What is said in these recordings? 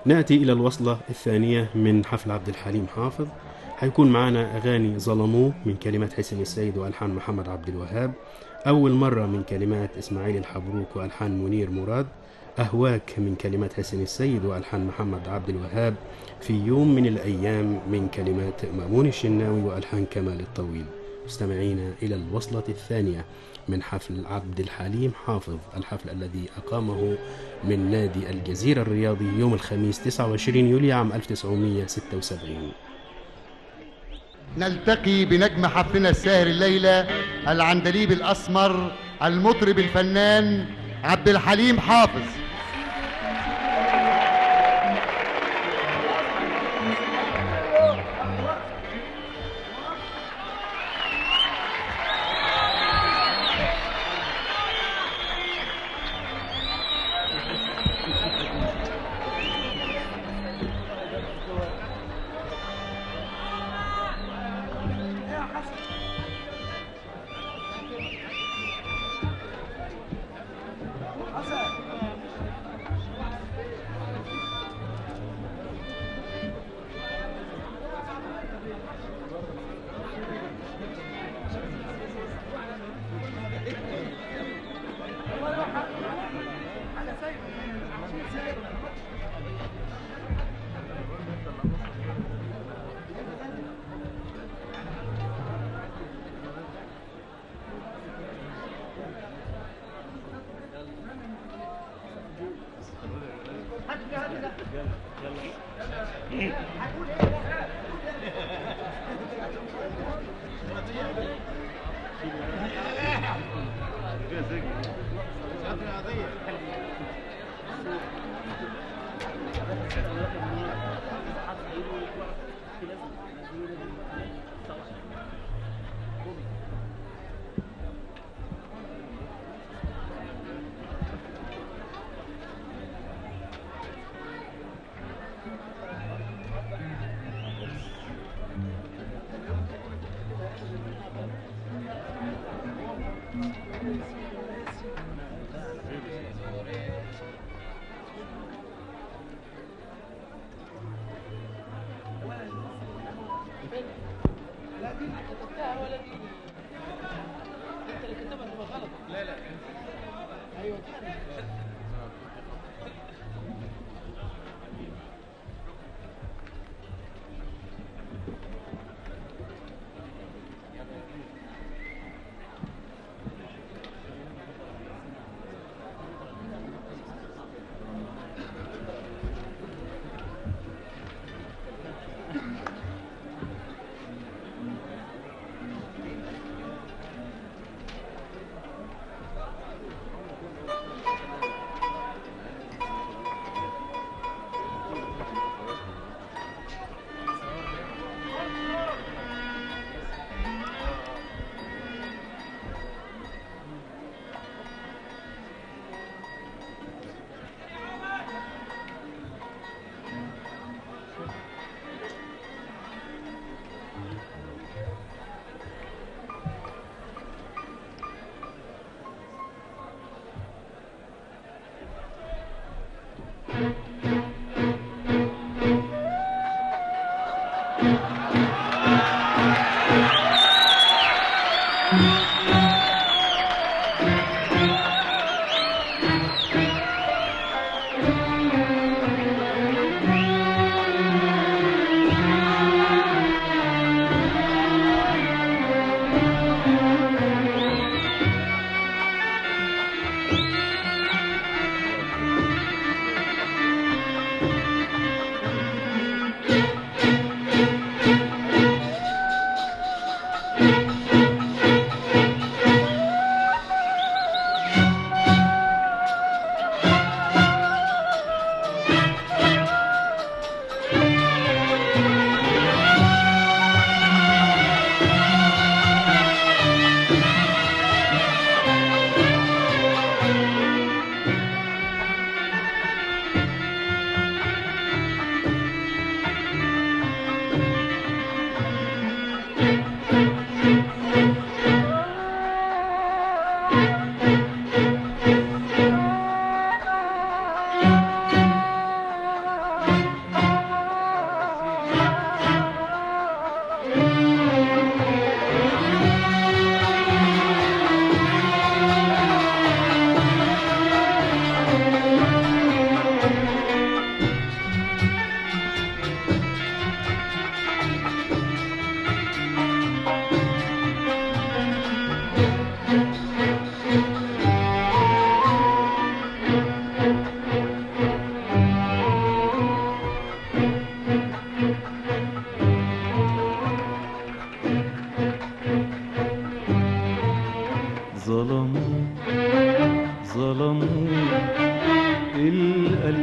نأتي إلى الوصلة الثانية من حفل عبد الحليم حافظ حيكون معنا أغاني ظلموه من كلمات حسين السيد وألحان محمد عبد الوهاب أول مرة من كلمات إسماعيل الحبروك وألحان منير مراد أهواك من كلمات حسين السيد وألحان محمد عبد الوهاب في يوم من الأيام من كلمات مأمون الشناوي وألحان كمال الطويل مستمعين إلى الوصلة الثانية من حفل عبد الحليم حافظ الحفل الذي أقامه من نادي الجزيرة الرياضي يوم الخميس 29 يوليو عام 1976 نلتقي بنجم حفلنا الساهر الليلة العندليب الأسمر المطرب الفنان عبد الحليم حافظ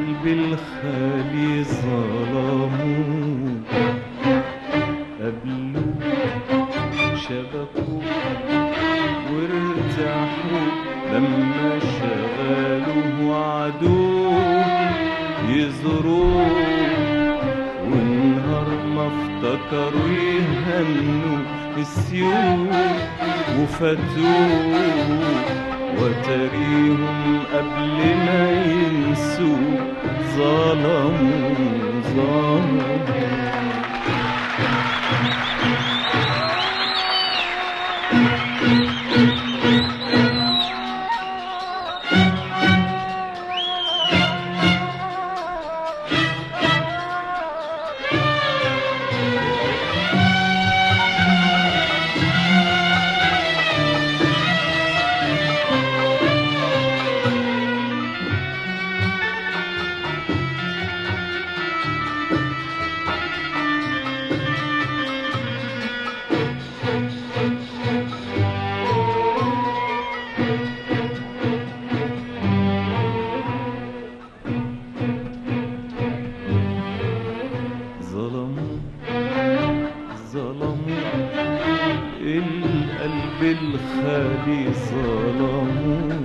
القلب الخالي ظلموا قبلوا شبكوا وارتاحوا لما شغلوا عدو يزوروه والنهار ما افتكروا يهنوا السيوف وفاتوه وتريهم قبل ما ينسوا ظلموا ظلموا ظلموا ظلموا القلب الخالي ظلموا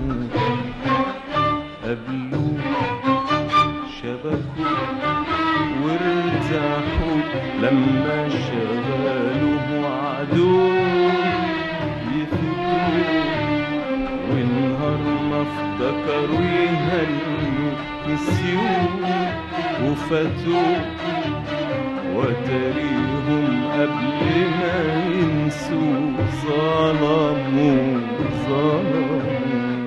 قبلوا شبكوا وارتاحوا لما شغلوا عدو يفوتوا والنهار ما افتكروا يهنوا نسيوه وفاتوه وتريهم قبل ما ينسوا ظلموا ظلموا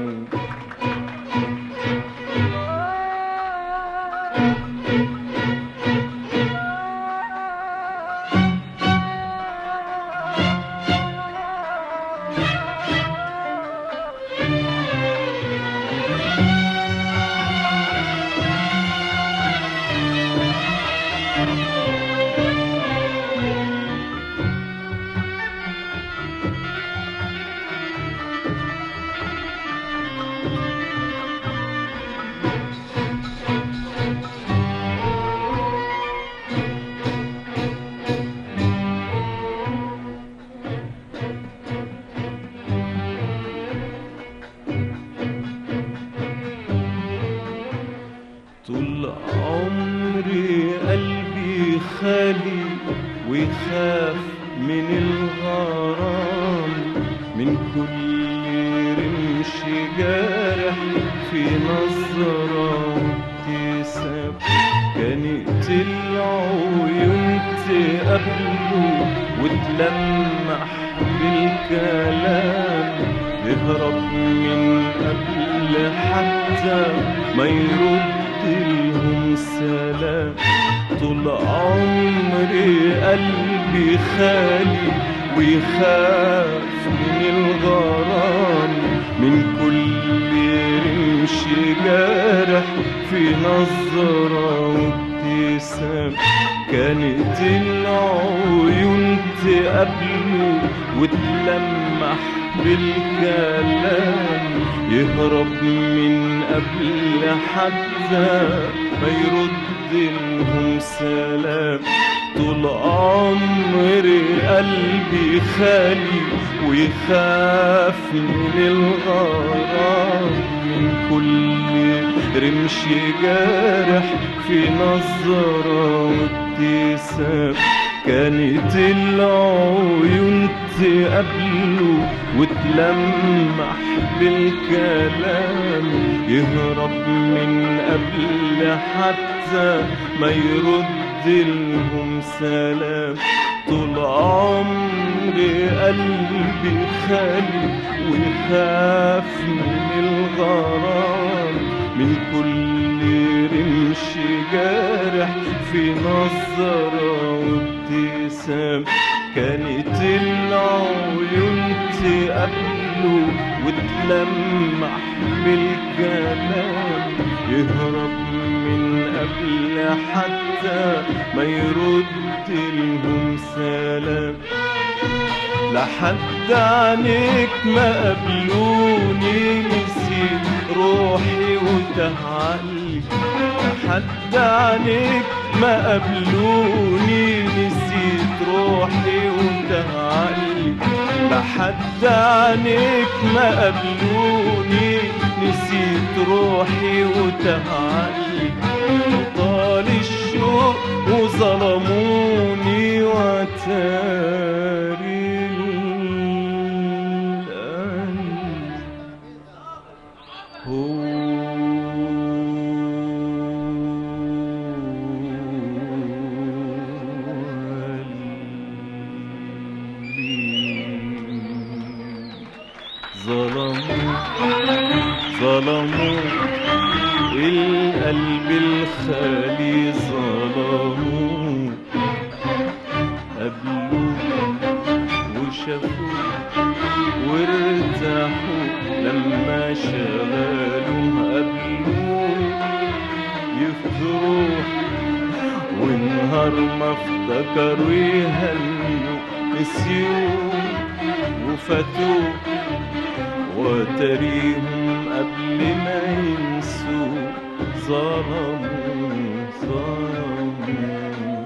طول عمري قلبي خالي ويخاف من الغرام من كل رمش جارح في نظرة ابتسام كانت العيون تقابله وتلمح بالكلام يهرب من قبل حتى ما يرد لهم سلام طول عمري قلبي خالي ويخاف من الغرام من كل رمش جارح في نظرة وابتسام كانت العيون تقابله وتلمح بالكلام يهرب من قبل حتى ما يرد لهم سلام طول عمري قلبي خالي ويخاف من الغرام من كل رمش جارح في نظرة وابتسام كانت العيون تقابله وتلمح بالكلام يهرب من قبل حتى ما يرد لهم سلام طول عمري قلبي خالي ويخاف من الغرام من كل رمش جارح في نظرة وابتسام كانت العيون تقابله وتلمح بالكلام يهرب من قبل حتى ما يرد لهم سلام لحد عنيك ما قبلوني نسيت روحي وتهعلي لحد عنيك ما قبلوني نسيت روحي وانتهى عقلي لحد عنيك ما قبلوني نسيت روحي وانتهى عقلي وطال الشوق وظلموني وتاري القلب ظلموا ظلموا القلب الخالي ظلموا قبلوه وشافوه وارتاحوا لما شغلوا قبلوه يفضروه ونهار ما افتكروا يهنوا نسيوه وفاتوه وتريهم قبل ما ينسوا ظلموا ظلموا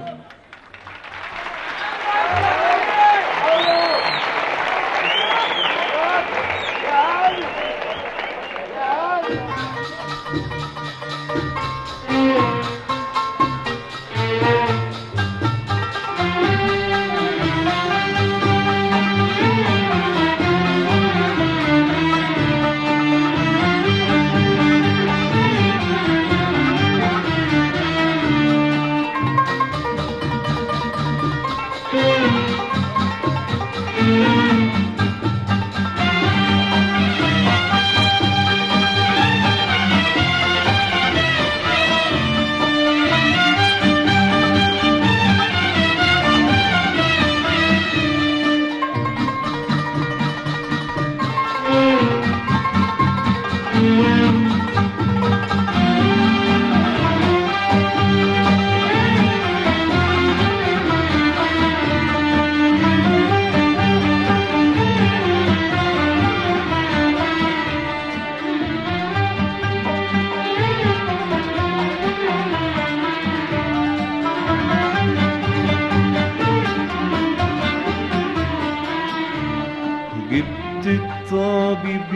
جبت الطبيب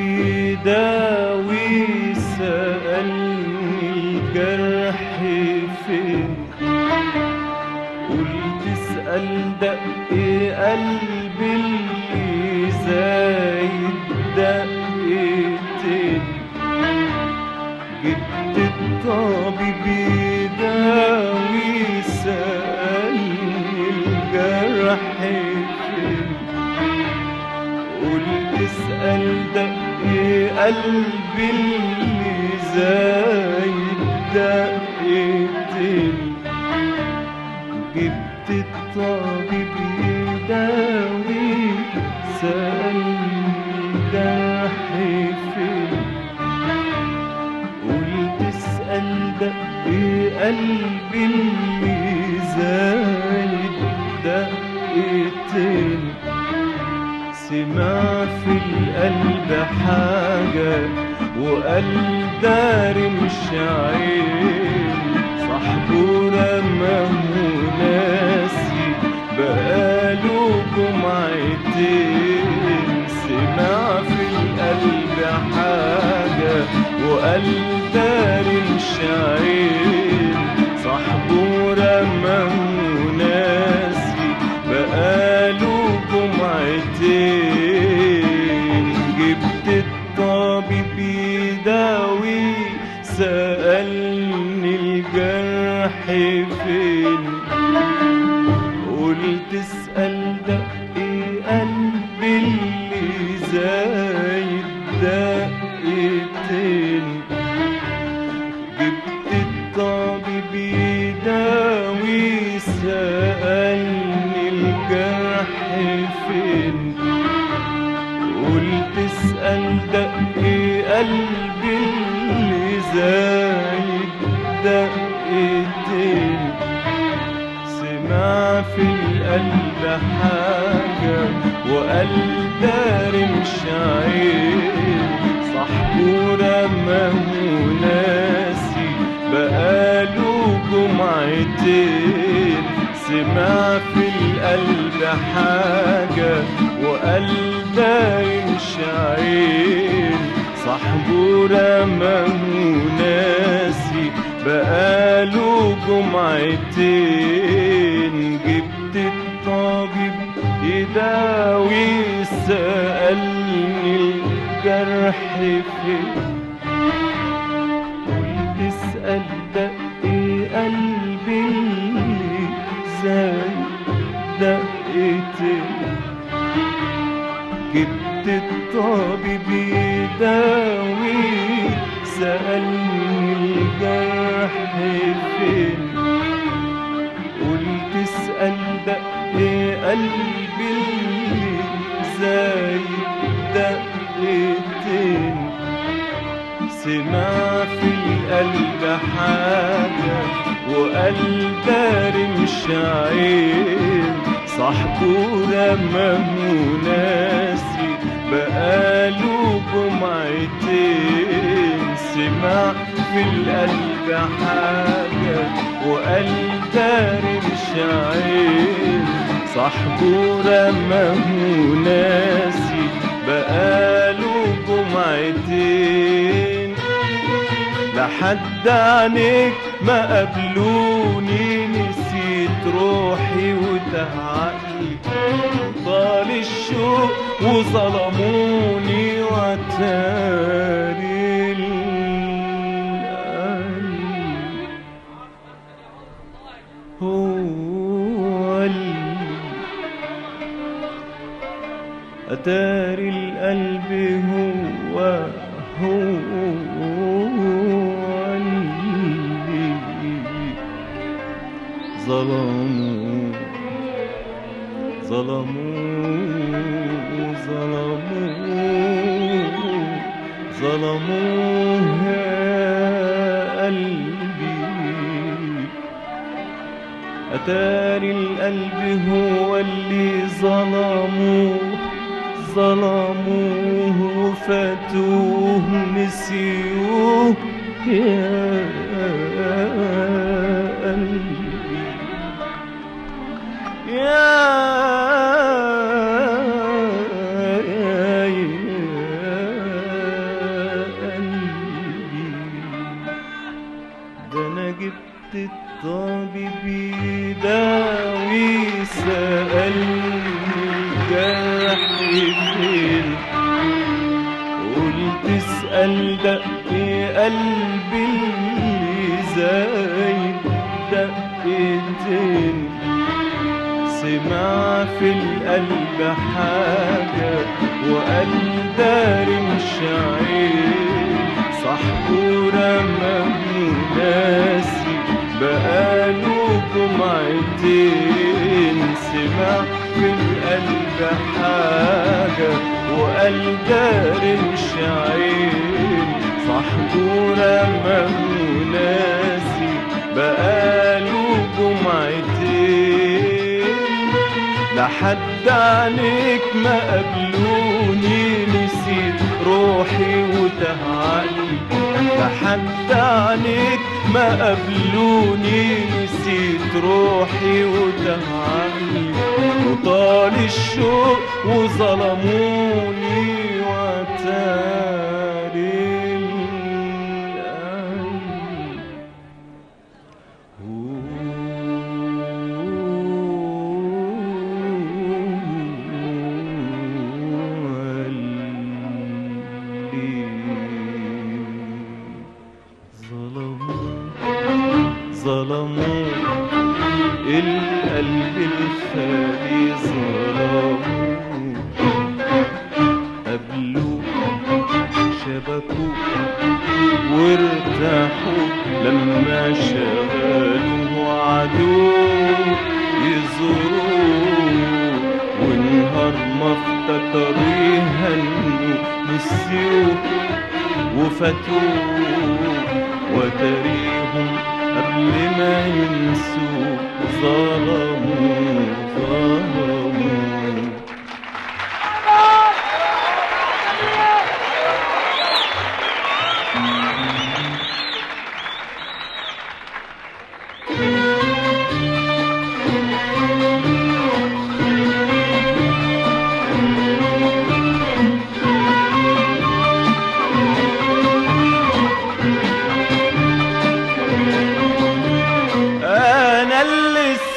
يداوي سألني الجرح فين قلت اسأل دق قلبي اللي زايد دقتين جبت الطبيب يداوي سألني الجرح فين قلت اسأل دق قلبي اللي زايد دقتين جبت الطبيب يداوي سألني جرحي فين قلت اسأل دق قلبي اللي زايد دقتين سمع في القلب حاجة وقال داري مش عين صاحبه رماه ناسي بقاله جمعتين سمع في القلب حاجة وقال داري مش عين صاحبه رماه ناسي بقاله جمعتين جبت الطبيب يداوي سألني الجرح فين قلت اسأل دق قلبي اللي زايد دقتين جبت الطبيب يداوي سألني الجرح فين قلت اسأل دق قلبي اللي زايد دقتين سمع في القلب حاجة وقال داري مش عين صاحبه رماه ناسي بقاله جمعتين سمع في القلب حاجة وقال ده يمشي عين صاحبه رماه ناسي بقاله جمعتين جبت الطبيب يداوي سألني الجرح فين قلت اسأل دق قلبي اللي زي دقتين جبت الطبيب يداوي سألني الجرح فين قلت اسأل دق قلبي اللي زي دقتين سمع في القلب حاجة وقال داري مش عين صاحبه رماه ناسي بقاله جمعتين سمع في القلب حاجة وقال داري مش عين صاحبه رماه ناسي بقاله جمعتين لحد عنيك ما قبلوني نسيت روحي وتعقلي طال الشوق وظلموني وتاري القلب هو اللي أتاري القلب هو هو اللي ظلموا ظلموا ظلموا ظلموا يا قلبي أتاري القلب هو اللي ظلموه ظلموه فاتوه نسيوه يا قلبي يا يا قلبي ده انا جبت الطبيب يداوي سألني الجرح فين قلت اسأل دق قلبي اللي زايد دقتين سمع في القلب حاجة وقال داري مش عين صاحبه رماه ناسي بقاله جمعتين سمع في القلب حاجة وقال داري مش عين صاحبه رماه ناسي بقاله جمعتين لحد عليك ما قبلوني نسيت روحي وتهعلي لحد عليك ما قبلوني نسيت روحي وتهعلي وطال الشوق وظلموني وتاري القلب ظلموا القلب الخالي ظلموا قبلوا شبكوا وارتاحوا لما شغلوا عدو يزوروا ونهار ما افتكروا يهنوا نسيوه وفاتوه وتريهم قبل ما ينسوا ظلموا ظلموا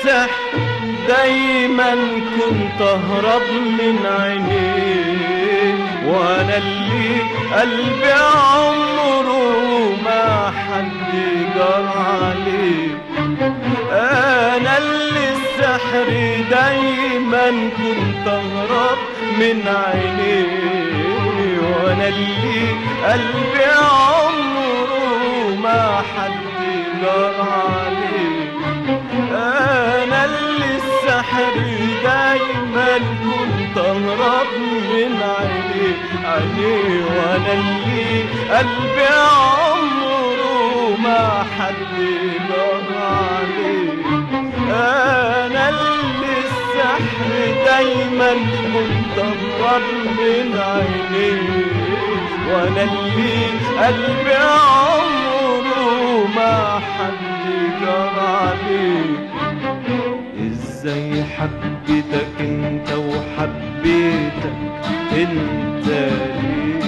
السحر دايما كنت اهرب من عينيه وانا اللي قلبي عمره ما حد جرى عليه انا اللي السحر دايما كنت اهرب من عينيه وانا اللي قلبي عمره ما حد جرى عليه انا اللي السحر دايما كنت اهرب من عينيه عينيه وانا اللي قلبي عمره ما حد جرى عليه انا اللي السحر دايما كنت اهرب من عينيه وانا اللي قلبي عمره ما حد جرى عليه ازاي حبيتك انت وحبيتك انت ليه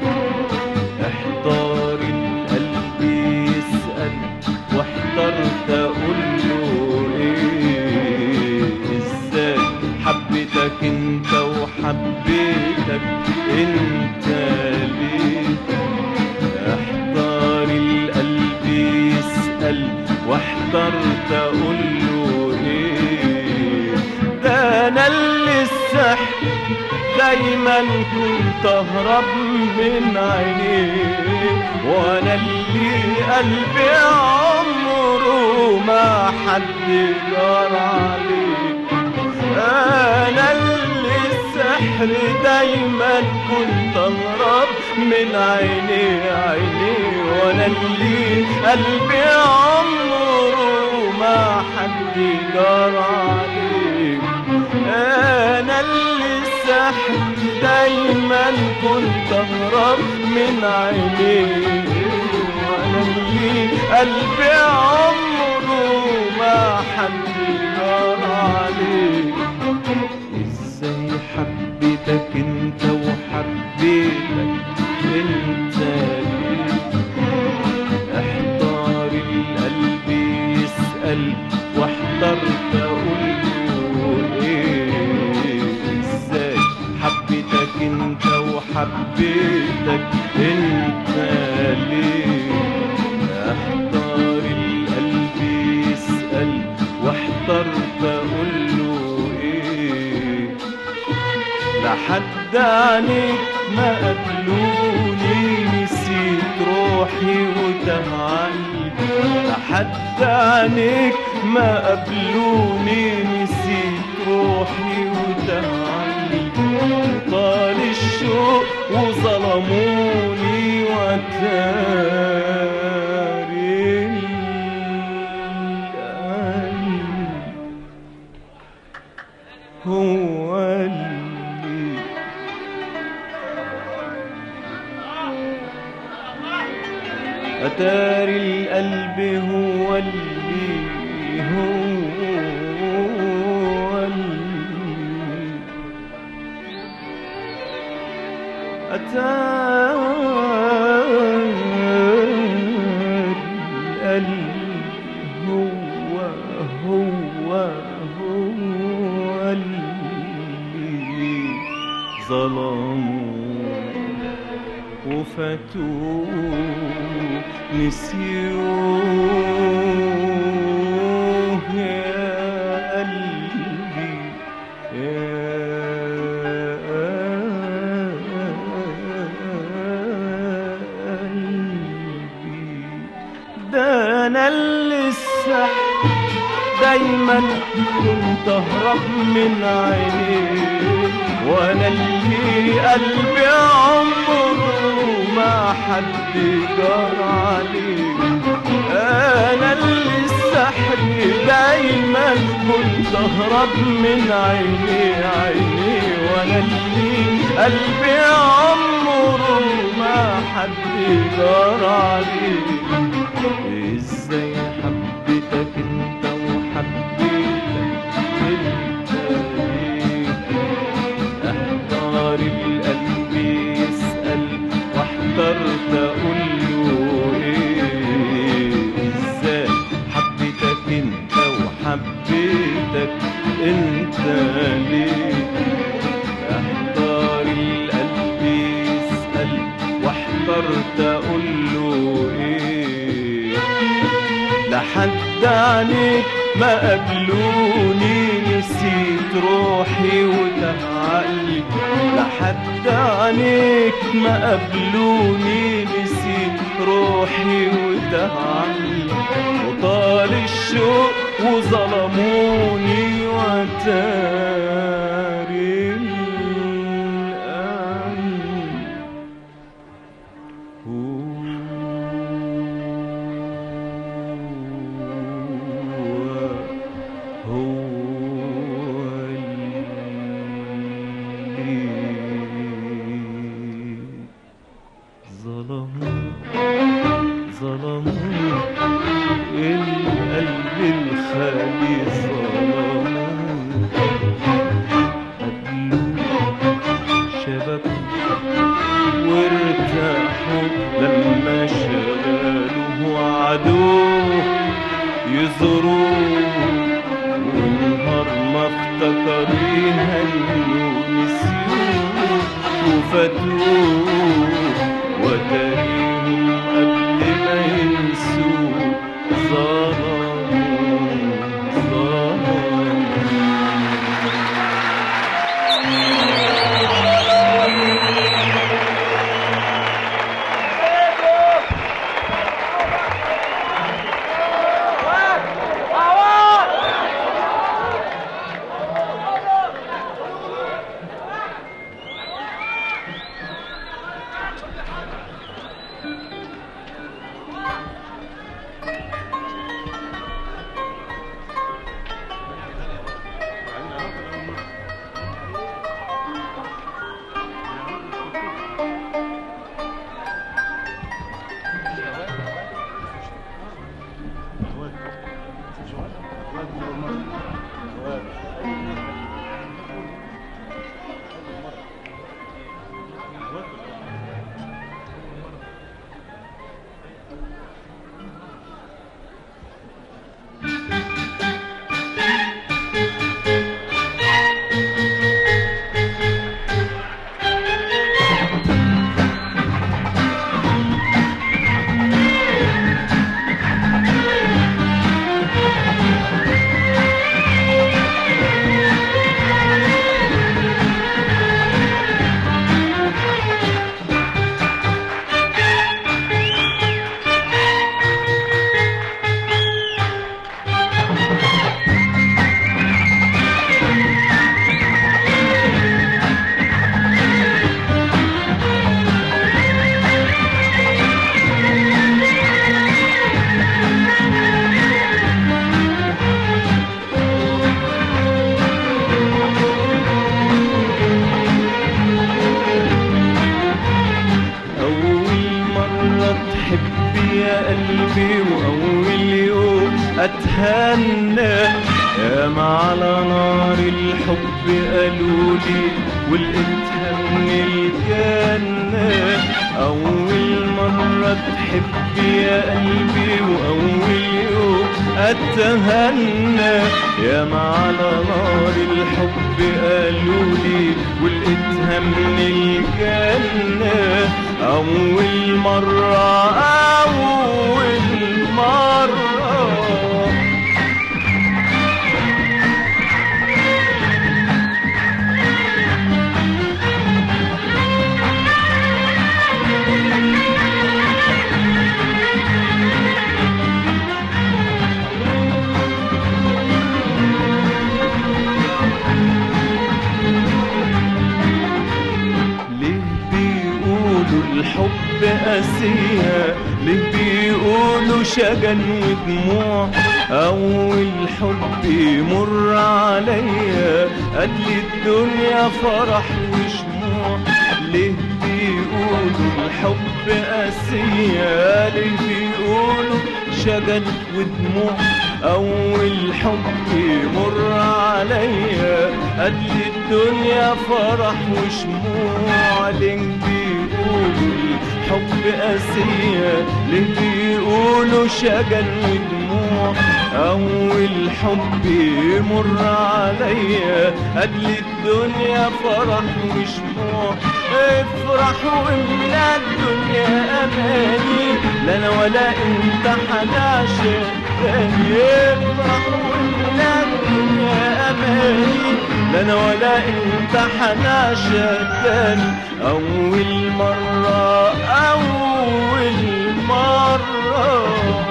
احتار القلب يسأل واحترت اقول له ايه ازاي حبيتك انت وحبيتك انت ليه احتار القلب يسأل واحترت اقول له ايه ده انا اللي السحر دايما كنت اهرب من عينيه وانا اللي قلبي عمره ما حد جرى عليه انا اللي السحر دايما كنت اهرب من عيني عيني وانا اللي قلبي عمره ما حد جرى عليه انا اللي السحر دايما كنت اهرب من عيني وانا اللي قلبي عمره ما حد جرى عليه ازاي حبيتك انت وحبيتك انت ليه احتار القلب يسأل واحترت اقول له ايه ازاي حبيتك انت وحبيتك انت ليه احتار القلب يسأل واحترت اقول له ايه لحد عنيك ما قبلوني نسيت روحي وتهعني لحد عنيك ما قبلوني نسيت روحي وتهعني طال الشوق وظلموني وتاري القلب هو اللي أتاري القلب هو اللي هو اللي أتاري القلب هو هو هو اللي ظلموا وفاتوا نسيوه يا قلبي يا قلبي ده انا اللي السحر دايما كنت اهرب من عينيه وانا اللي قلبي عمره ما حد جرى عليه انا اللي السحر دايما كنت اهرب من عيني عيني وانا اللي قلبي عمره ما حد جرى عليه ازاي حبيتك انت وحبيتك انت ليه احتار القلب يسأل واحترت اقول له ايه ازاي حبيتك انت وحبيتك سألتك انت ليه احتار القلب يسأل واحترت اقول له ايه لحد عنيك ما قبلوني نسيت روحي وتعقلي لحد عنيك ما قبلوني نسيت روحي وتعقلي وطال الشوق وظلموني وتاري الأمن هو هو اللي ظلموا ظلموا القلب الخالي ظلموا قبلوا شبكوا وارتاحوا لما شغلوه عدوه يزوروه ونهار ما افتكر يهنوا نسيوه وفاتوه وتاريهم قبل ما ينسوه ظلموا ظلموا أول مرة تحب يا قلبي وأول يوم أتهنى يا على نار الحب قالولي ولقيتها من الجنة أول مرة تحب يا قلبي وأول يوم أتهنى يا على نار الحب قالولي ولقيتها من الجنة أول مرة أول مرة ليه بيقولوا الحب قاسية ليه بيقولوا شجن ودموع أول حب يمر عليا قبل الدنيا فرح وشموع ليه بيقولوا الحب قاسية ليه بيقولوا شجن ودموع أول حب يمر عليا قبل الدنيا فرح وشموع ليه بيقولوا الحب قاسية ليه بيقولوا شجن ودموع أول والحب يمر عليا قبل الدنيا فرح وشموع افرح واملا الدنيا اماني لا انا ولا انت حنعشق تاني افرح واملا الدنيا اماني لا انا ولا انت حنعشق تاني اول مرة اول مرة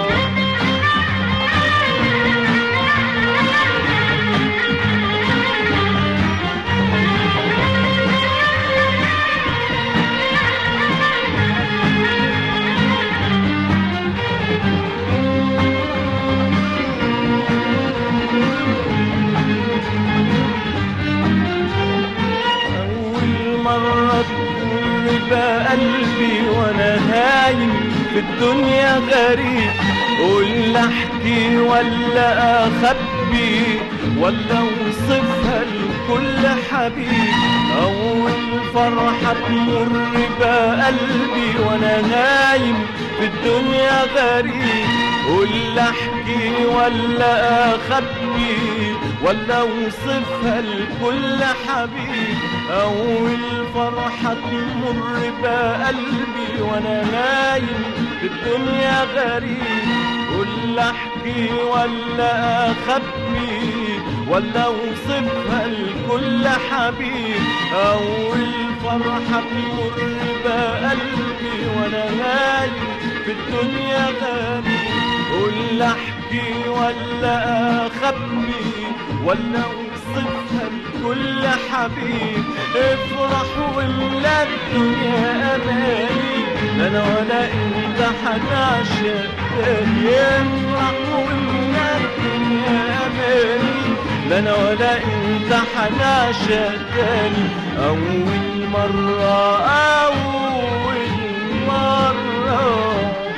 أول مرة تمر بقلبي وأنا هايم في الدنيا غريب قول أحكي ولا أخبي ولا أوصفها لكل حبيب أول فرحة تمر بقلبي وأنا نايم في الدنيا غريب قول احكي ولا اخبي ولا اوصفها لكل حبيب اول فرحة تمر بقلبي وانا نايم في الدنيا غريب قول احكي ولا اخبي ولا اوصفها لكل حبيب اول فرحة تمر بقلبي وانا نايم في الدنيا غريب قول احكي ولا اخبي ولا اوصفها لكل حبيب افرح واملا الدنيا اماني لا انا ولا انت حنعشق تاني افرح واملا الدنيا اماني لا انا ولا انت حنعشق تاني اول مرة اول مرة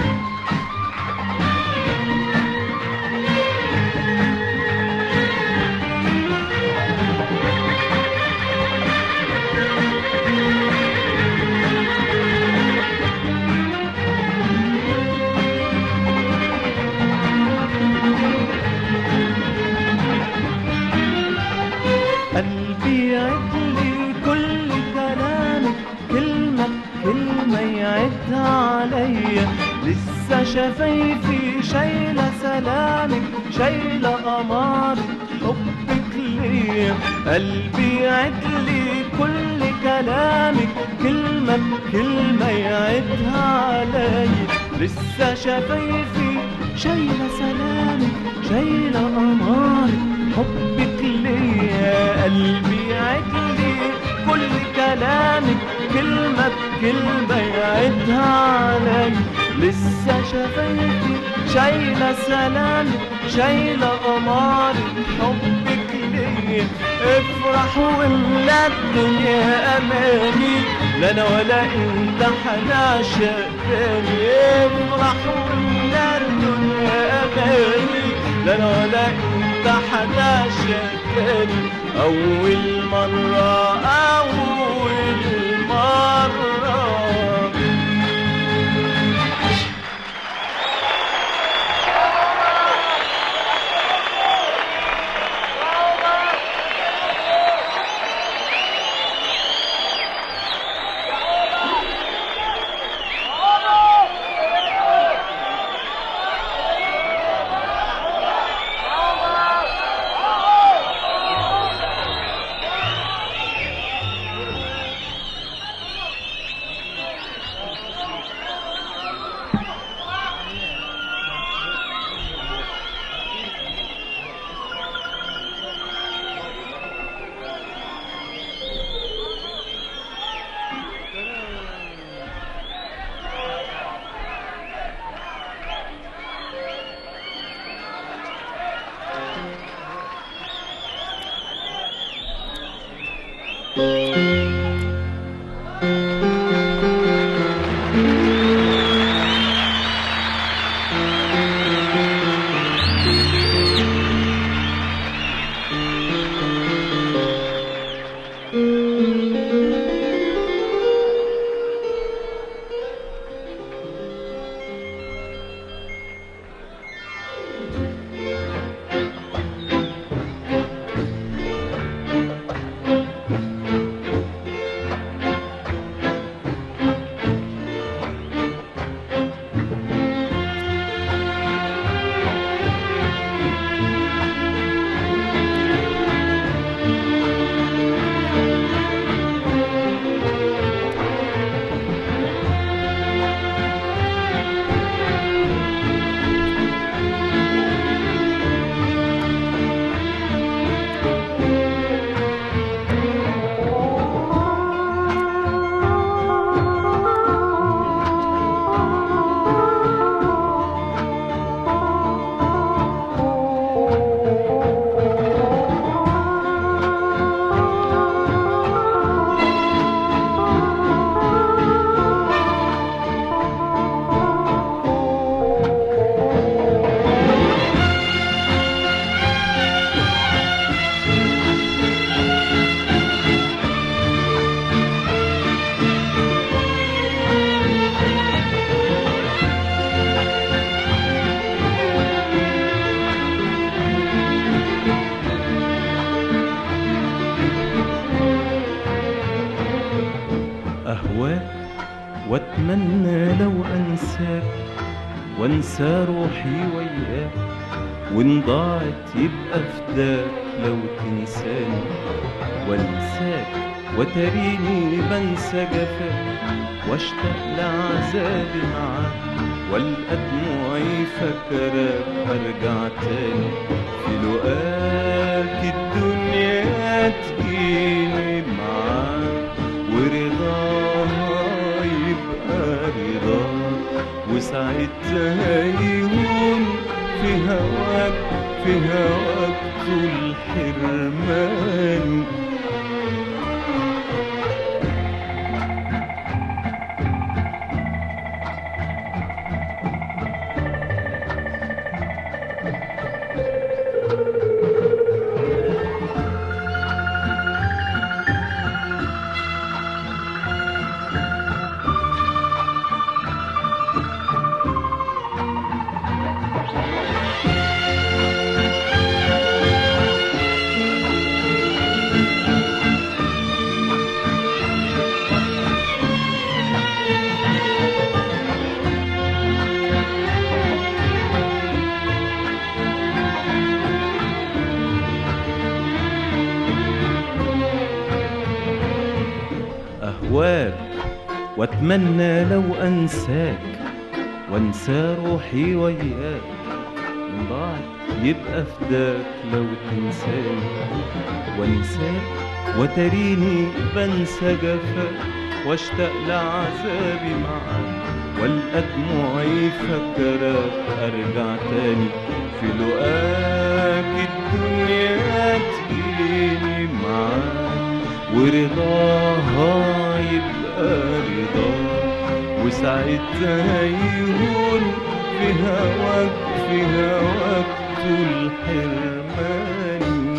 قلبي يعدلي كل كلامك كلمة كلمة يعدها عليا لسه شفايفي شايلة سلامك شايلة أمارة حبك ليا قلبي يعدلي كل كلامك كلمة كلمة يعدها عليا لسه شفايفي شايلة سلامك شايلة أمارة حبك ليا قلبي يعدلي كل كلامك كلمة بكلمة يعدها علي لسه شفايفي شايلة سلامك شايلة أمارة حبك ليا افرح واملا الدنيا أماني لا أنا ولا أنت حنعشق تاني افرح واملا الدنيا أماني لا أنا ولا أنت حنعشق تاني أول مرة أول مرة واتمنى لو انساك وانسى روحي وياك وان ضاعت يبقى فداك لو تنساني وانساك وتريني بنسى جفاك واشتاق لعذابي معاك والقى دموعي فاكراك ارجع تاني في لقاك الدنيا تجيني معاك ورضاها يبقى رضاك وساعتها يهون في هواك في هواك طول حرماني أهواك وأتمنى لو أنساك وأنسى روحي وياك من ضاعت يبقى فداك لو تنساني وانساك وتريني بنسى جفاك واشتاق لعذابي معاك والقى دموعي فاكراك ارجع تاني في لقاك الدنيا تجيني معاك ورضاها يبقى رضاك وساعتها يهون في هواك في هواك طول حرماني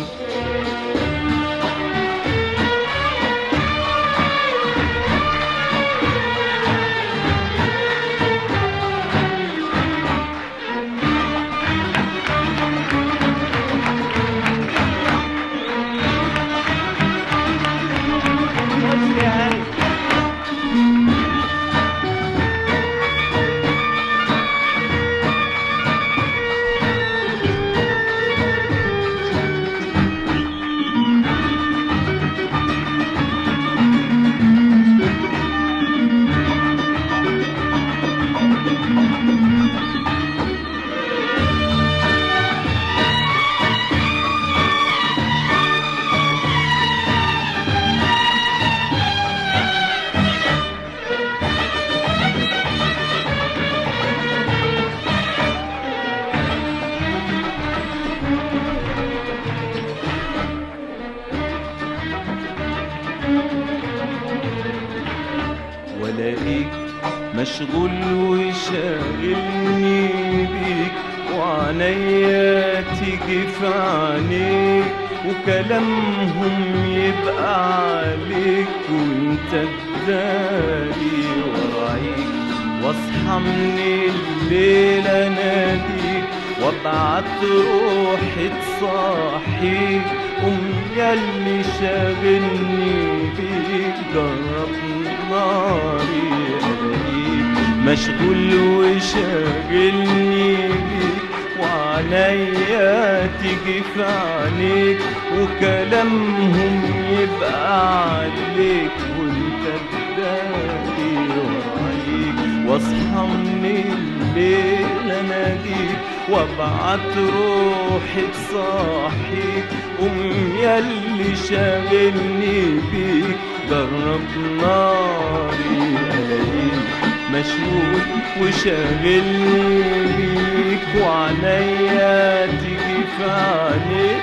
والاقيك مشغول وشاغلني بيك وعنيا تيجي في عينيك وكلامهم يبقى عليك وانت تداري ورايك واصحى من الليل اناديك وابعت روحي تصحيك قوم ياللي شاغلني بيك جرب ناري الاقيك مشغول وشاغلني بيك وعليا تيجي في عينيك وكلامهم يبقى عليك وانت تداري ورايك واصحى من الليل اناديك وابعت روحي تصحيك قوم ياللي شاغلني بيك جرب ناري الاقيك مشغول وشاغلني بيك وعنيا تيجي في عينيك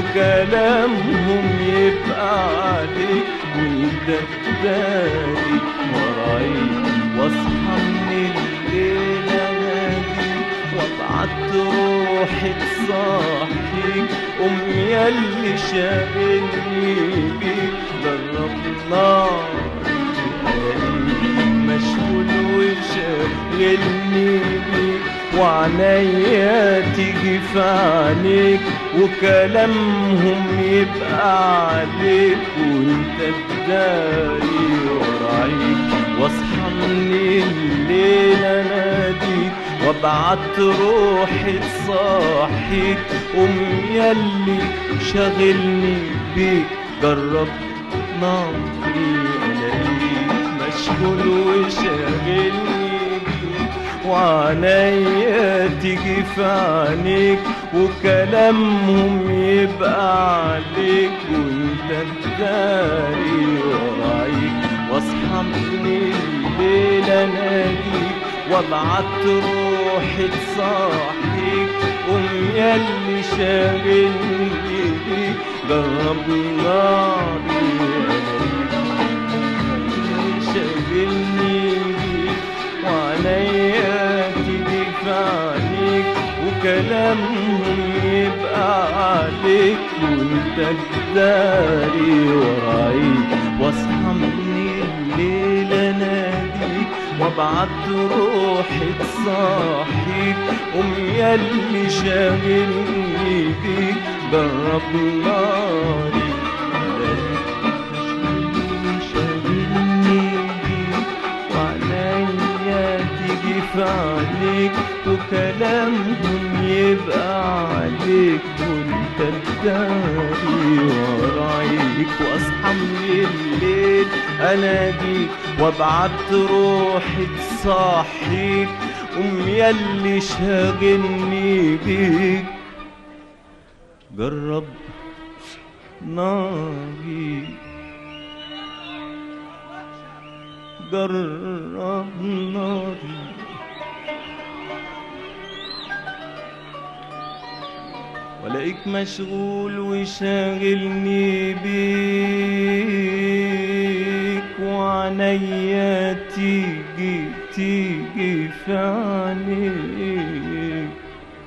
وكلامهم يبقى عليك وانت تداري ورايك واصحى من الليل اناديك وابعت روحي تصحيك قوم ياللي شاغلني بيك جرب ناري مشغول وشاغلني بيك وعنيا تيجي في عينيك وكلامهم يبقى عليك وانت تداري ورايك واصحى من الليل اناديك وابعت روحي تصحيك قوم يلي شاغلني بيك جرب ناري الاقيك مشغول وشاغلني بيك وعنايا تيجي في عينيك وكلامهم يبقى عليك وانت تداري ورايك واصحى من الليل اناديك وابعت روحي تصحيك قوم ياللي شاغلني بيك جرب ناري الاقيك شاغلني بيك وعليا تيجي في عينيك وكلامهم يبقى عليك وانت تداري ورايك واصحى من الليل اناديك وابعت روحي تصحيك قوم ياللي شاغلني بيك جرب ناري شاغلني بيك وعليا تيجي في عينيك وكلامهم يبقى عليك وانت تداري ورايك واصحى من الليل اناديك وابعت روحي تصحيك قوم ياللي شاغلني بيك جرب ناري جرب ناري ولاقيك مشغول وشاغلني بيك وعنيا تيجي تيجي في عينيك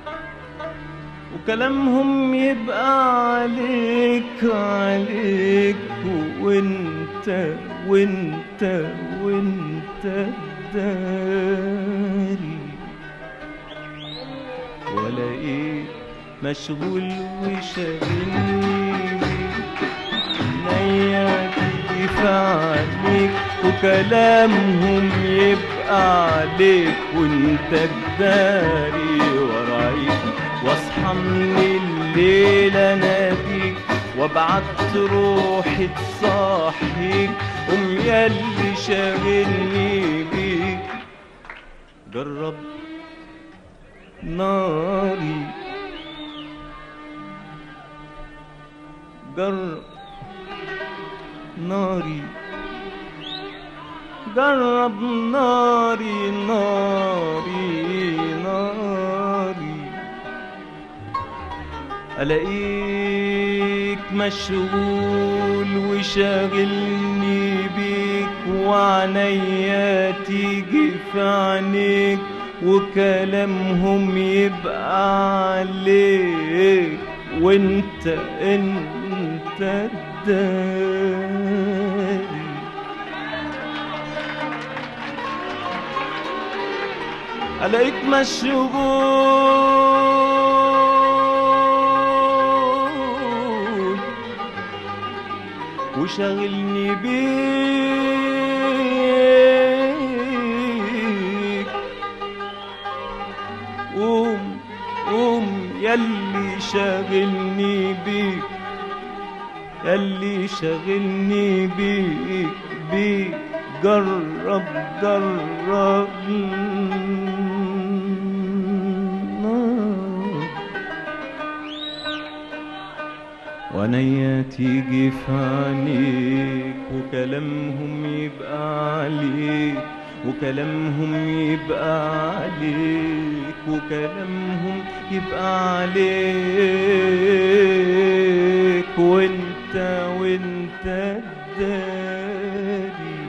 وكلامهم يبقى عليك عليك وانت وانت وانت داري ولا ايه مشغول وشاغلني عينيا تيجي في عينيك وكلامهم يبقى عليك وانت تداري ورايك واصحى من الليل اناديك وابعت روحي تصحيك قوم ياللي شاغلني بيك جرب ناري جرب ناري جرب ناري ناري ناري ألاقيك مشغول وشاغلني بيك وعنيا تيجي في عينيك وكلامهم يبقى عليك وانت انت الداري عليك مشغول وشاغلني بيك قوم قوم يلي شاغلني بيك يلي شاغلني بيك بيك جرب جرب وعنيا تيجي في عينيك وكلامهم يبقى عليك وكلامهم يبقى عليك وكلامهم يبقى عليك وانت وانت الداري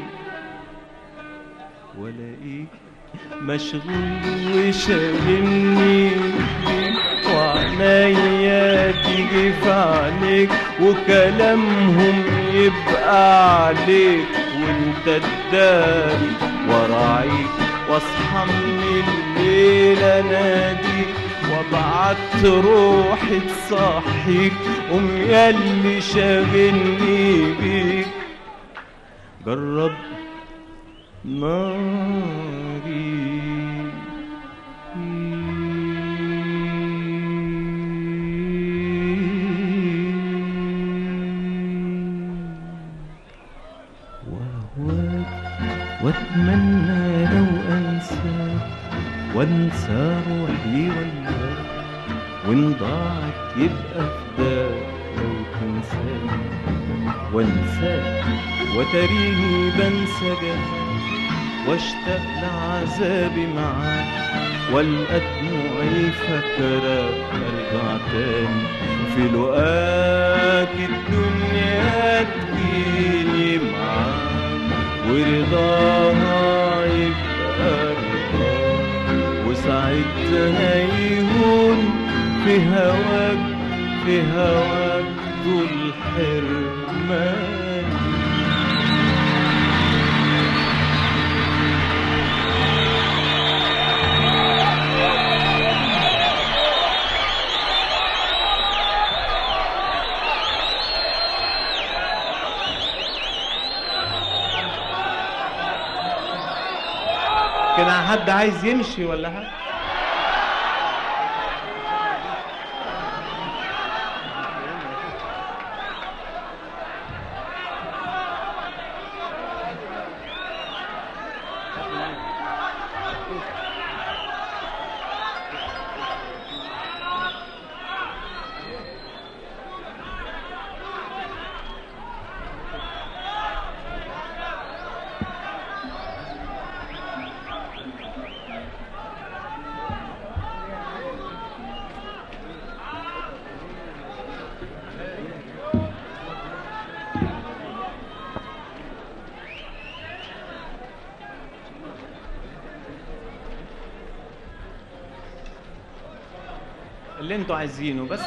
ولاقيك مشغول وشاغلني بيك وعنيا تيجي في عينيك وكلامهم يبقى عليك وانت الداري وراعيك واصحى من الليل اناديك وابعت روحي تصحيك قوم ياللي شاغلني بيك جرب ناري وأهواك وأتمنى لو أنساك وأنسى روحي وياك وإن ضاعت يبقى فداك لو تنساني وانساك وتريني بنسى جفاك واشتاق لعذابي معاك والقى دموعي فاكراك ارجع تاني في لقاك الدنيا تجيني معاك ورضاها يبقى رضاك وساعتها يهون في هواك في هواك ذو الحرمان كده حد عايز يمشي ولا حاجه اللي انتوا عايزينه بس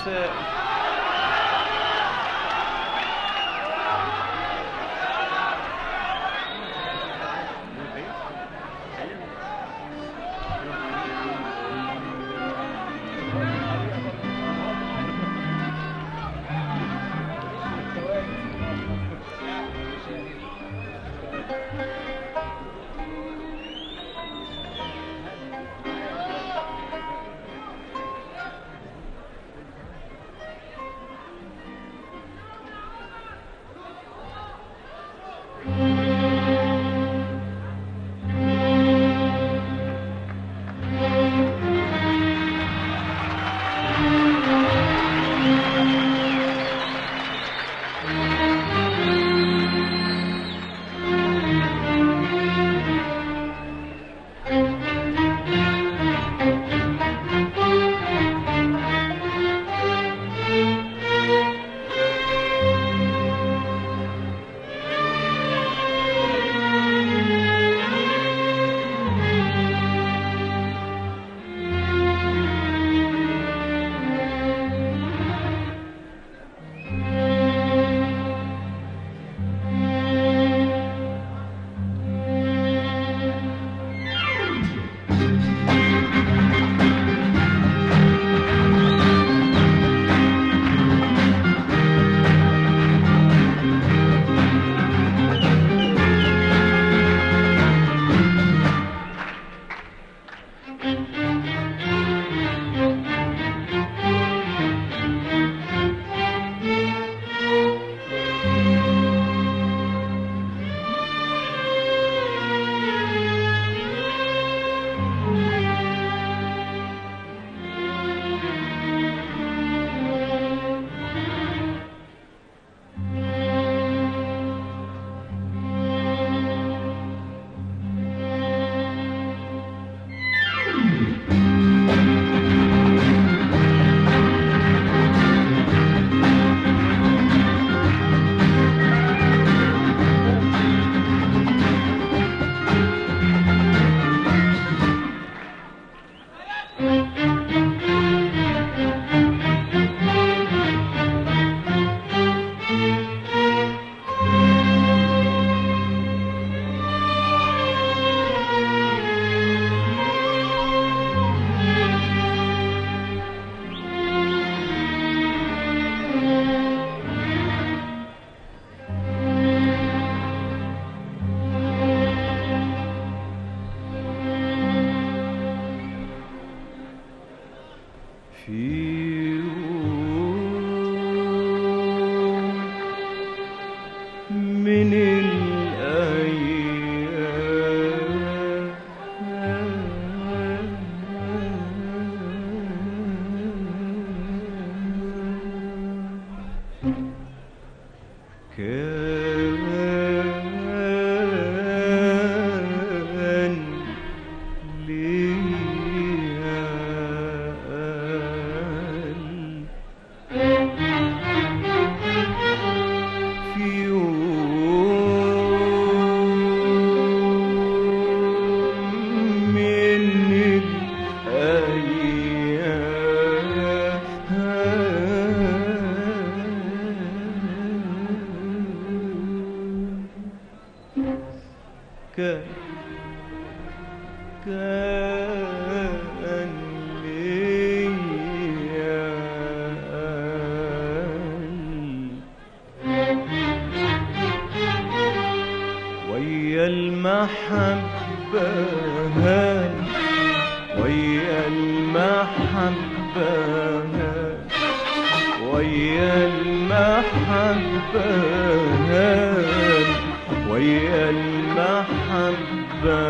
المحبة هان ويا المحبة هان ويا المحبة هان ويا المحبة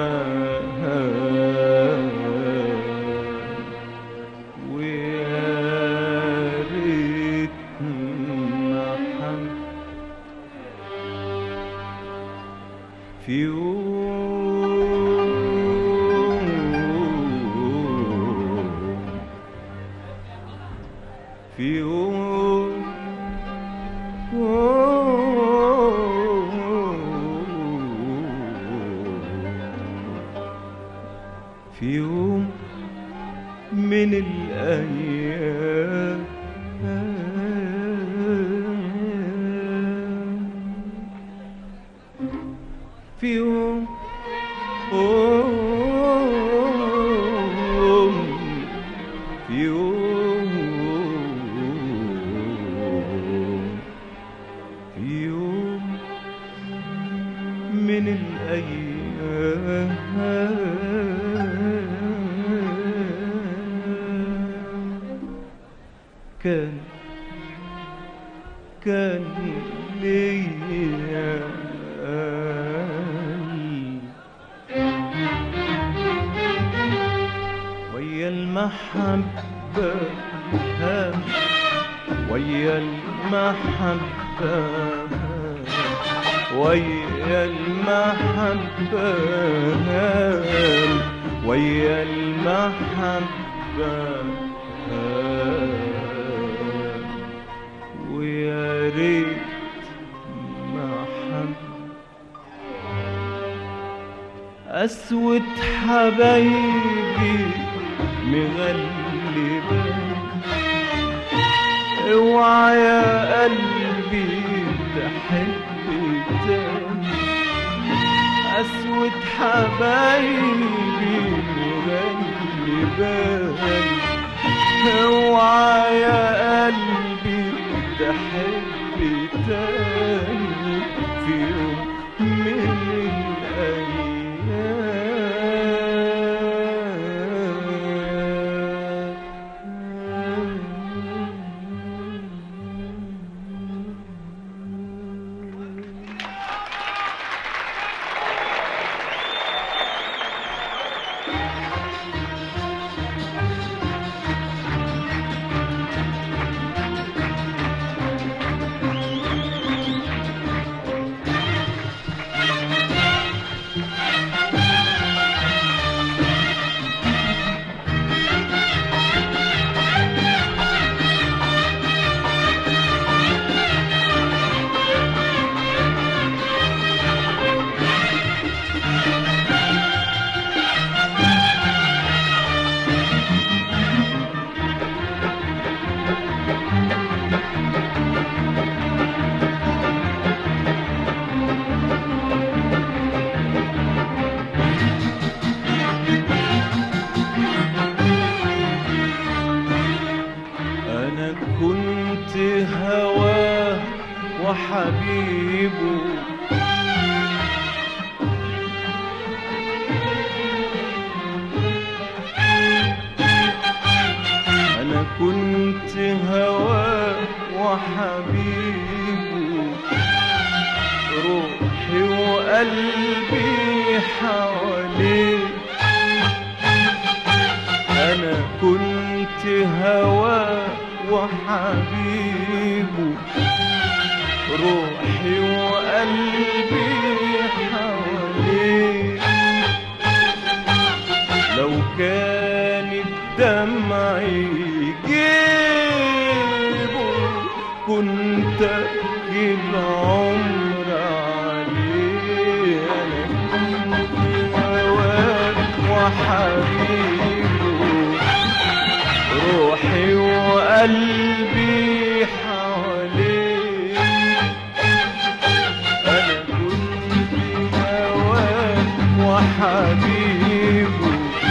هان ويا ريت محبة في يوم في يوم في يوم من الأيام في يوم في يوم في يوم من الأيام كان كان ليا ويا المحبة هام ويا المحبة هام ويا المحبة هام ويا المحبة هام ويا ريت محبة أسود حبايبي مغلبة اوعى يا قلبي تحب تاني أسود حبايبي مغلبة اوعى يا قلبي تحب تاني في يوم من الأيام أنا كنت هواه وحبيبه أنا كنت هواه وحبيبه روحي وقلبي حواليه أنا كنت هواه وحبيبه روحي وقلبي حواليه لو كان الدمع يجيبه كنت أبكي العمر عليه أنا كنت هواه وحبيبه روحي وقلبي حواليه أنا كنت هواه وحبيبه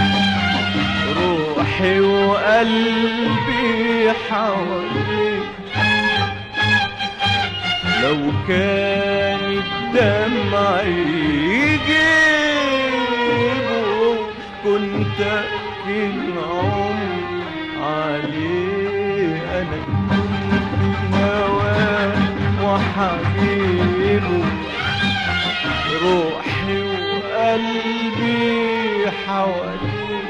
روحي وقلبي حواليه لو كان الدمع يجيبه كنت في العمر عليه أنا كنت هواه وحبيبه روحي وقلبي حواليه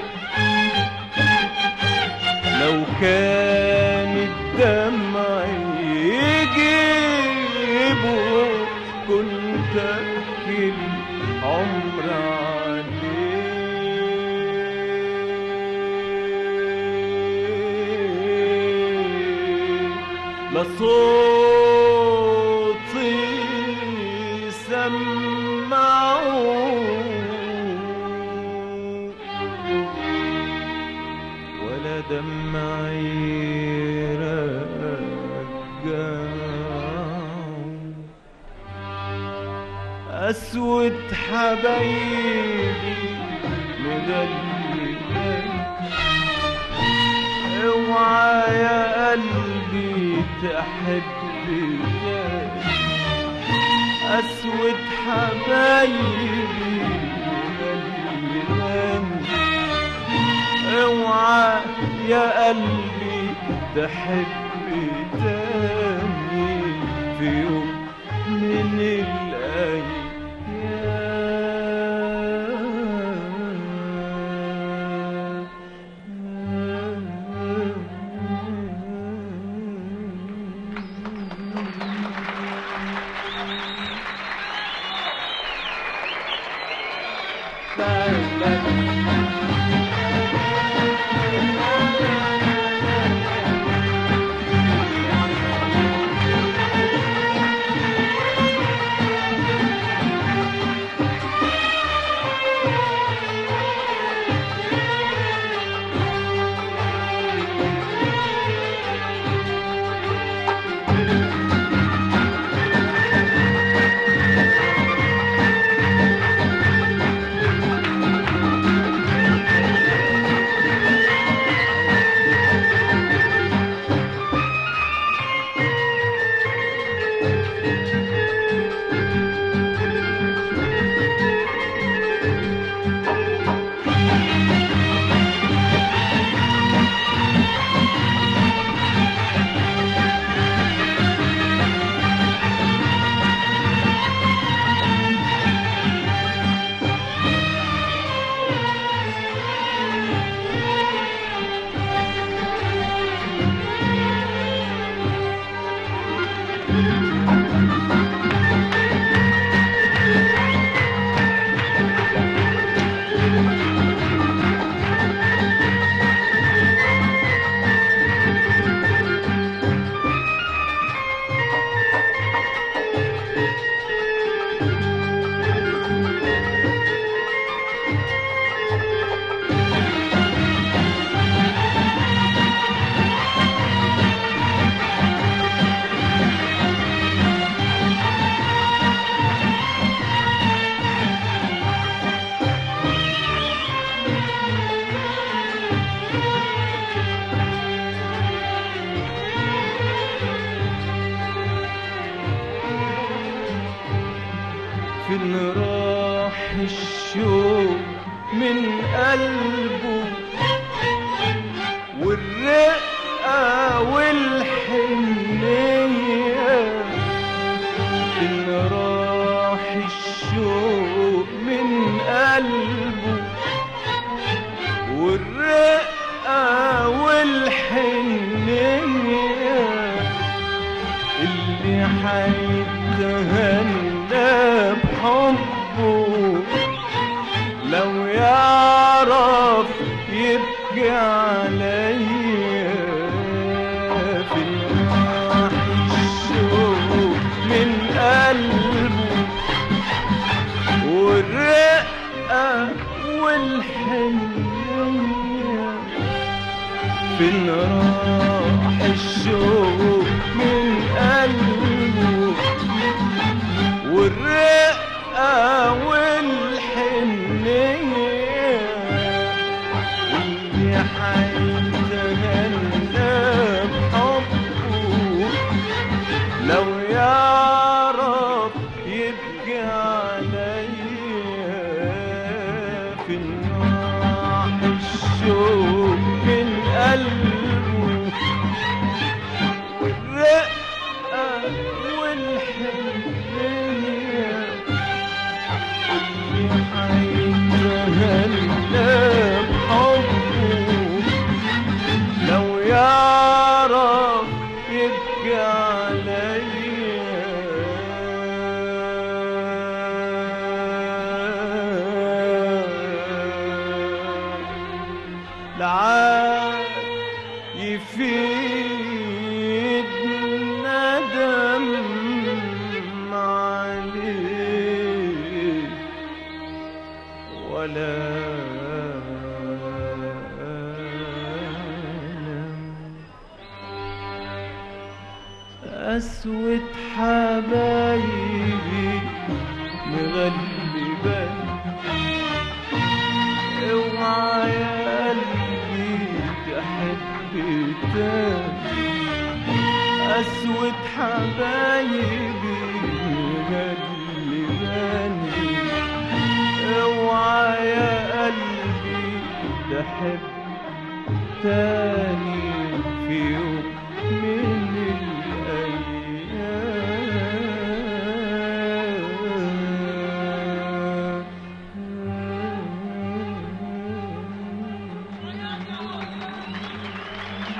لو كان الدمع يجيبه كنت أبكي العمر عليه لصوتي سمعوا ولا دمعي رجعوا أسود حبايبي مغلبان اوعى يا قلبي تحب تاني أسود حبايبي مغلبان اوعى يا قلبي تحب تاني في يوم من الأيام فين راح الشوق من قلبه والرقة والحنية فين راح الشوق من قلبه والرقة والحنية اللي حيتهنى بحبه لو يعرف يبكي عليا في الراح الشوق من قلبه والرقة والحنية فين راح الشوق من قلبه والرقة والحنية اللي حيتهنى بحبه لو يعرف يبكي قسوة حبايبي مغلباني اوعى يا قلبي تحب تاني قسوة حبايبي مغلباني اوعى يا قلبي تحب تاني في يوم من الأيام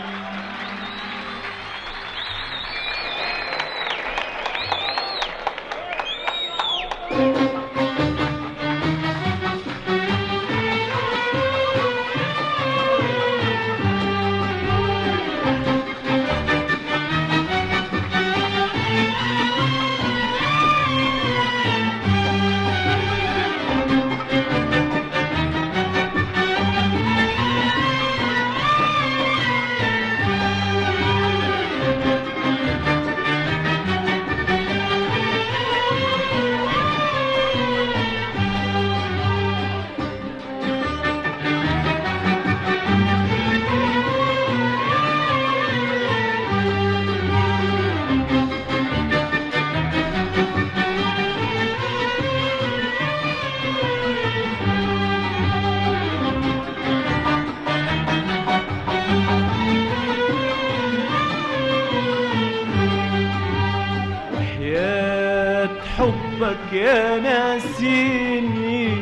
وحياة حبك يا ناسيني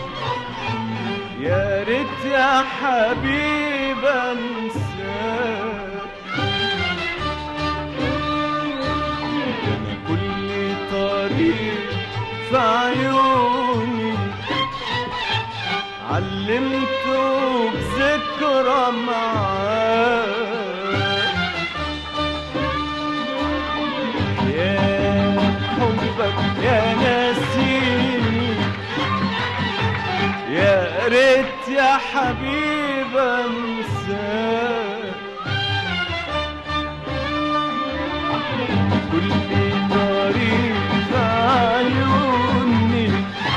يا ريت يا حبيب انساك انا كل طريق في عيوني علمته بذكرى معاك يا حبك يا ناسيني يا ريت يا حبيب انساك كل طريق في عيوني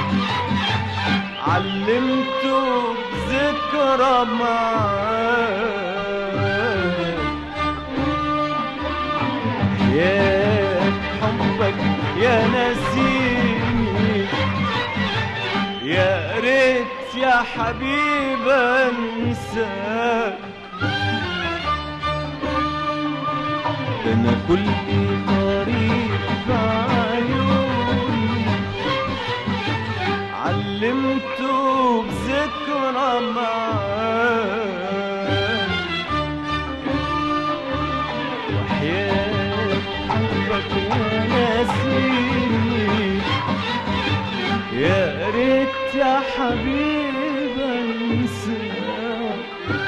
علمته بذكرى معاك يا حبك يا نسيني يا ريت يا حبيب انساك انا كل طريق في عيوني علمته بذكرى معاك وحياة حبك يا ناسيني يا ريت يا حبيب انساك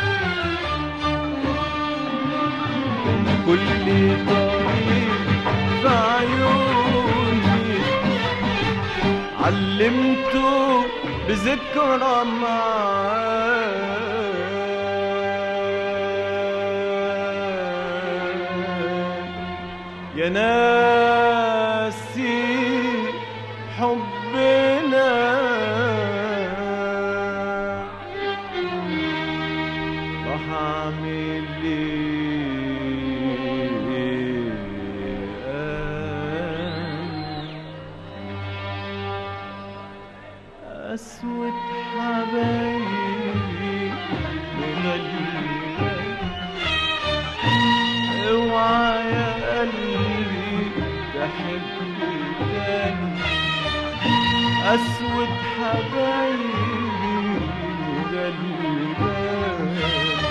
انا كل طريق في عيوني علمته بذكرى معاك يا ناسي حبنا راح اعمل ايه أنا؟ أسود حبايبي مغلبك اوعى يا قلبي تحب تاني أسود حبايبي مغلبك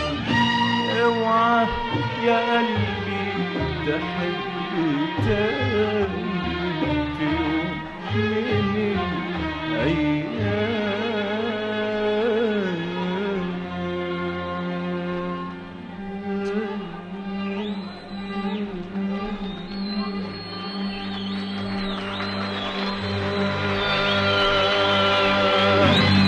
اوعى يا قلبي تحب تاني في يوم من الأيام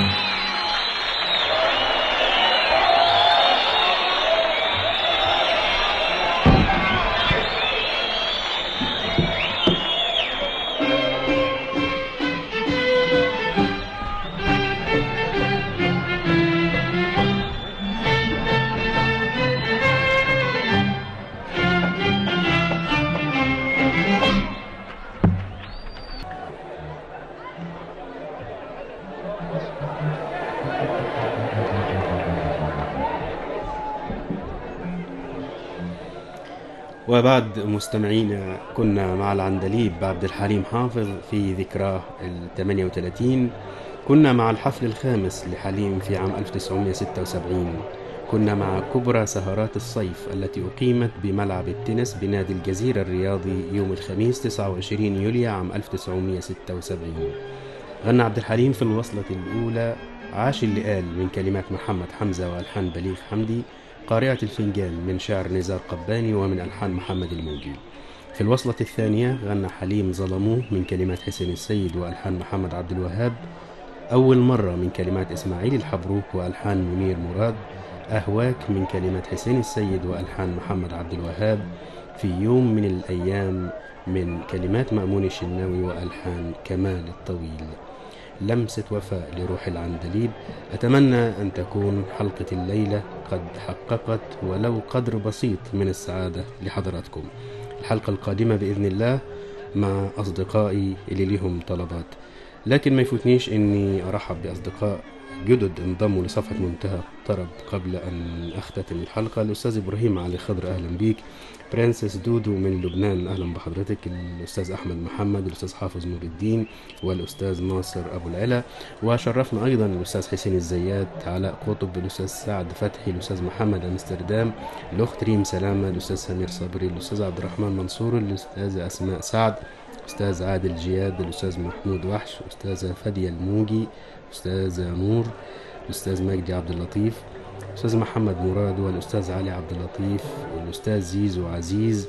وبعد مستمعينا كنا مع العندليب عبد الحليم حافظ في ذكراه ال 38 كنا مع الحفل الخامس لحليم في عام 1976 كنا مع كبرى سهرات الصيف التي أقيمت بملعب التنس بنادي الجزيرة الرياضي يوم الخميس 29 يوليو عام 1976 غنى عبد الحليم في الوصلة الأولى عاش اللي قال من كلمات محمد حمزة وألحان بليغ حمدي قارئة الفنجان من شعر نزار قباني ومن ألحان محمد الموجي في الوصلة الثانية غنى حليم ظلموه من كلمات حسين السيد وألحان محمد عبد الوهاب أول مرة من كلمات إسماعيل الحبروك وألحان منير مراد أهواك من كلمات حسين السيد وألحان محمد عبد الوهاب في يوم من الأيام من كلمات مأمون الشناوي وألحان كمال الطويل لمسة وفاء لروح العندليب أتمنى أن تكون حلقة الليلة قد حققت ولو قدر بسيط من السعادة لحضراتكم الحلقة القادمة بإذن الله مع أصدقائي اللي ليهم طلبات لكن ما يفوتنيش أني أرحب بأصدقاء جدد انضموا لصفحة منتهى الطرب قبل أن أختتم الحلقة الأستاذ إبراهيم علي خضر أهلا بيك برنسس دودو من لبنان أهلا بحضرتك الأستاذ أحمد محمد الأستاذ حافظ نور الدين والأستاذ ناصر أبو العلا وشرفنا أيضا الأستاذ حسين الزيات علاء قطب الأستاذ سعد فتحي الأستاذ محمد أمستردام الأخت ريم سلامة الأستاذ سمير صبري الأستاذ عبد الرحمن منصور الأستاذة أسماء سعد أستاذ عادل جياد الأستاذ محمود وحش أستاذة فادية الموجي أستاذة نور الأستاذ مجدي عبد اللطيف الأستاذ محمد مراد والأستاذ علي عبد اللطيف والأستاذ زيزو عزيز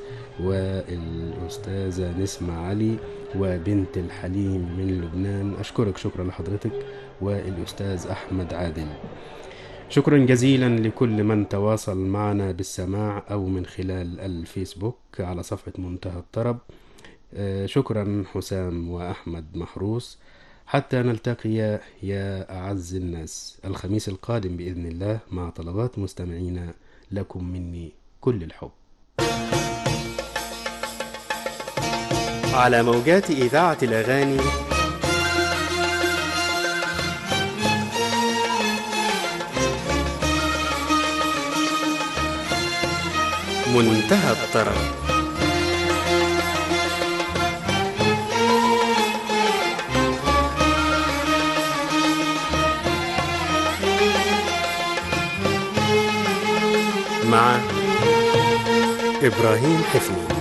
والأستاذة نسمة علي وبنت الحليم من لبنان أشكرك شكرا لحضرتك والأستاذ أحمد عادل شكرا جزيلا لكل من تواصل معنا بالسماع أو من خلال الفيسبوك على صفحة منتهى الطرب آه، شكرا حسام وأحمد محروس حتى نلتقي يا أعز الناس الخميس القادم بإذن الله مع طلبات مستمعينا لكم مني كل الحب على موجات إذاعة الأغاني منتهى الطرب مع إبراهيم حفني